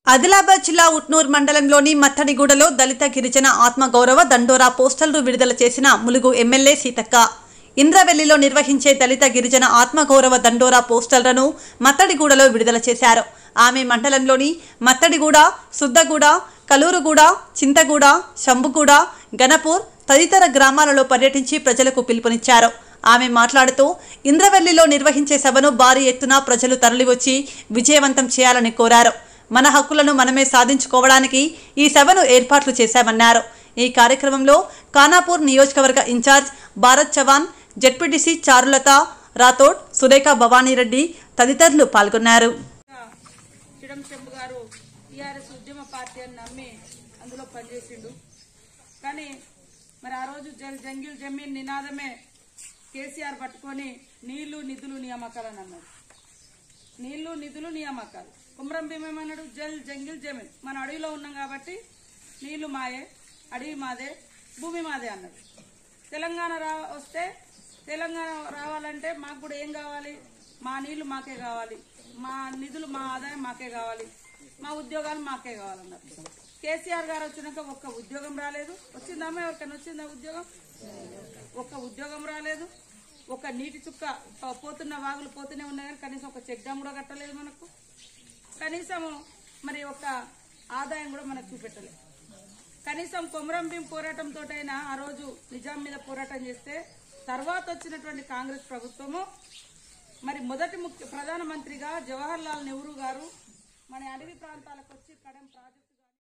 ఆదిలాబాద్ జిల్లా ఉట్నూర్ మండలంలోని మత్తడిగూడలో దళిత గిరిజన ఆత్మగౌరవ దండోరా పోస్టర్లు విడుదల చేసిన ములుగు ఎమ్మెల్యే సీతక్క ఇంద్రవెల్లిలో నిర్వహించే దళిత గిరిజన ఆత్మగౌరవ దండోరా పోస్టర్లను మత్తడిగూడలో విడుదల చేశారు ఆమె మండలంలోని మత్తడిగూడ సుద్దగూడ కలూరుగూడ చింతగూడ శంభుగూడ గణపూర్ తదితర గ్రామాలలో పర్యటించి ప్రజలకు పిలుపునిచ్చారు ఆమె మాట్లాడుతూ ఇంద్రవెల్లిలో నిర్వహించే సభను భారీ ఎత్తున ప్రజలు తరలివచ్చి విజయవంతం చేయాలని కోరారు మన హక్కులను మనమే సాధించుకోవడానికి ఈ సభను ఏర్పాట్లు చేశామన్నారు ఈ కార్యక్రమంలో ఖానాపూర్ నియోజకవర్గ ఇన్ఛార్జ్ భారత్ చవాన్ జెడ్పీటీసీ చారులత రాథోడ్ సురేఖ భవానీరెడ్డి తదితరులు పాల్గొన్నారు చిడం చెంబు గారు టీఆర్ఎస్ ఉద్యమ పార్టీ అని నమ్మి అందులో పనిచేసిండు కానీ మరి ఆ రోజు జల్ జంగిల్ జమీన్ నినాదమే కేసీఆర్ పట్టుకొని నీళ్లు నిధులు నియామకాలు అని అన్నాడు నీళ్లు నిధులు నియామకాలు కుమ్రం భీమ్ ఏమన్నాడు జల్ జంగిల్ జమీన్ మన అడవిలో ఉన్నాం కాబట్టి నీళ్లు మాయే అడవి మాదే భూమి మాదే అన్నాడు తెలంగాణ రా వస్తే తెలంగాణ రావాలంటే మాకు కూడా ఏం కావాలి మా నీళ్లు మాకే కావాలి మా నిధులు మా ఆదాయం మాకే కావాలి మా ఉద్యోగాలు మాకే కావాలన్నారు కేసీఆర్ గారు వచ్చినాక ఒక్క ఉద్యోగం రాలేదు వచ్చిందమ్మా ఎవరికైనా వచ్చిందా ఉద్యోగం ఒక్క ఉద్యోగం రాలేదు ఒక నీటి చుక్క ప- పోతున్న వాగులు పోతూనే ఉన్నాయి కానీ కనీసం ఒక చెక్ డ్యామ్ కూడా కట్టలేదు మనకు కనీసం మరి ఒక ఆదాయం కూడా మనకు చూపెట్టలేదు కనీసం కొమరం భీం పోరాటంతో అయినా ఆ రోజు నిజాం మీద పోరాటం చేస్తే తర్వాత వచ్చినటువంటి కాంగ్రెస్ ప్రభుత్వము మరి మొదటి ముఖ్య ప్రధానమంత్రిగా జవహర్ లాల్ నెహ్రూ గారు మన అడవి ప్రాంతాలకు వచ్చి కడెం ప్రాజెక్టు